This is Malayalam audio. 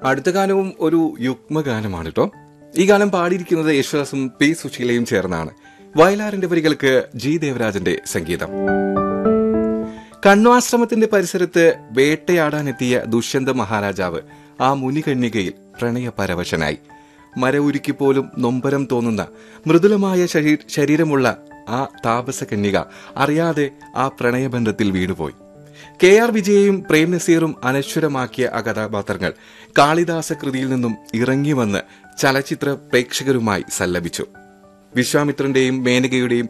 അടുത്ത ഗാനവും ഒരു യുഗ്മഗാനമാണ് കേട്ടോ ഈ ഗാനം പാടിയിരിക്കുന്നത് യേശുദാസും പി സുശീലയും ചേർന്നാണ് വയലാറിന്റെ വരികൾക്ക് ജി ദേവരാജന്റെ സംഗീതം കണ്വാശ്രമത്തിന്റെ പരിസരത്ത് വേട്ടയാടാനെത്തിയ ദുഷ്യന്ത മഹാരാജാവ് ആ മുനികന്യകയിൽ പ്രണയപരവശനായി മരവുരുക്കി പോലും നൊമ്പരം തോന്നുന്ന മൃദുലമായ ശരീ- ശരീരമുള്ള ആ താപസ കന്യക അറിയാതെ ആ പ്രണയബന്ധത്തിൽ വീണുപോയി കെ ആർ വിജയയും പ്രേം നസീറും അനശ്വരമാക്കിയ ആ കഥാപാത്രങ്ങൾ കാളിദാസ കൃതിയിൽ നിന്നും ഇറങ്ങി വന്ന് ചലച്ചിത്ര പ്രേക്ഷകരുമായി സല്ലപിച്ചു വിശ്വാമിത്രന്റെയും മേനകയുടെയും